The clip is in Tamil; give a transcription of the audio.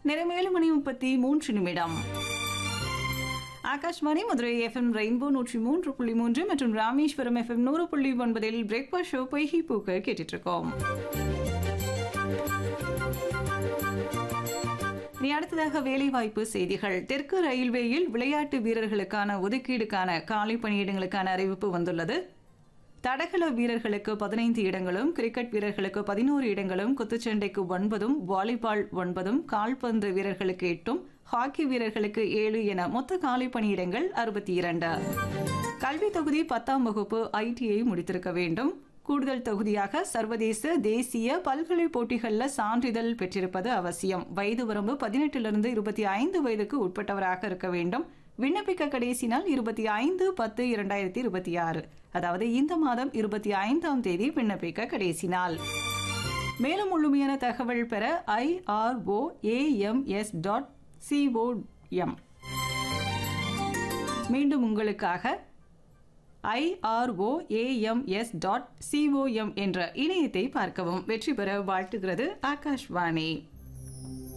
நேரம் ஏழு மணி முப்பத்தி மூன்று நிமிடம் ஆகாஷ்வாணி மதுரை எஃப்எம் ரெயின்போ நூற்றி மூன்று புள்ளி மூன்று மற்றும் ராமேஸ்வரம் எஃப்எம் நூறு புள்ளி ஒன்பதில் பிரேக்ஃபாஸ்ட் ஷோ பொய்கி பூக்கள் கேட்டுட்டு இருக்கோம் இனி அடுத்ததாக வேலைவாய்ப்பு செய்திகள் தெற்கு ரயில்வேயில் விளையாட்டு வீரர்களுக்கான ஒதுக்கீடுக்கான காலி பணியிடங்களுக்கான அறிவிப்பு வந்துள்ளது தடகள வீரர்களுக்கு பதினைந்து இடங்களும் கிரிக்கெட் வீரர்களுக்கு பதினோரு இடங்களும் குத்துச்சண்டைக்கு ஒன்பதும் வாலிபால் ஒன்பதும் கால்பந்து வீரர்களுக்கு எட்டும் ஹாக்கி வீரர்களுக்கு ஏழு என மொத்த காலி பணியிடங்கள் அறுபத்தி இரண்டு கல்வி தொகுதி பத்தாம் வகுப்பு ஐடிஐ முடித்திருக்க வேண்டும் கூடுதல் தொகுதியாக சர்வதேச தேசிய பல்கலை போட்டிகளில் சான்றிதழ் பெற்றிருப்பது அவசியம் வயது வரம்பு பதினெட்டிலிருந்து இருபத்தி ஐந்து வயதுக்கு உட்பட்டவராக இருக்க வேண்டும் விண்ணப்பிக்க கடைசி நாள் இருபத்தி ஐந்து பத்து இரண்டாயிரத்தி இருபத்தி ஆறு அதாவது இந்த மாதம் இருபத்தி ஐந்தாம் தேதி விண்ணப்பிக்க கடைசி நாள் மேலும் முழுமையான தகவல் பெற ஐஆர்ஓ ஏஎம்எஸ் டாட் சிஓஎம் மீண்டும் உங்களுக்காக ஐஆர்ஓஏஎம்எஸ் டாட் சிஓஎம் என்ற இணையத்தை பார்க்கவும் வெற்றி பெற வாழ்த்துகிறது ஆகாஷ்வாணி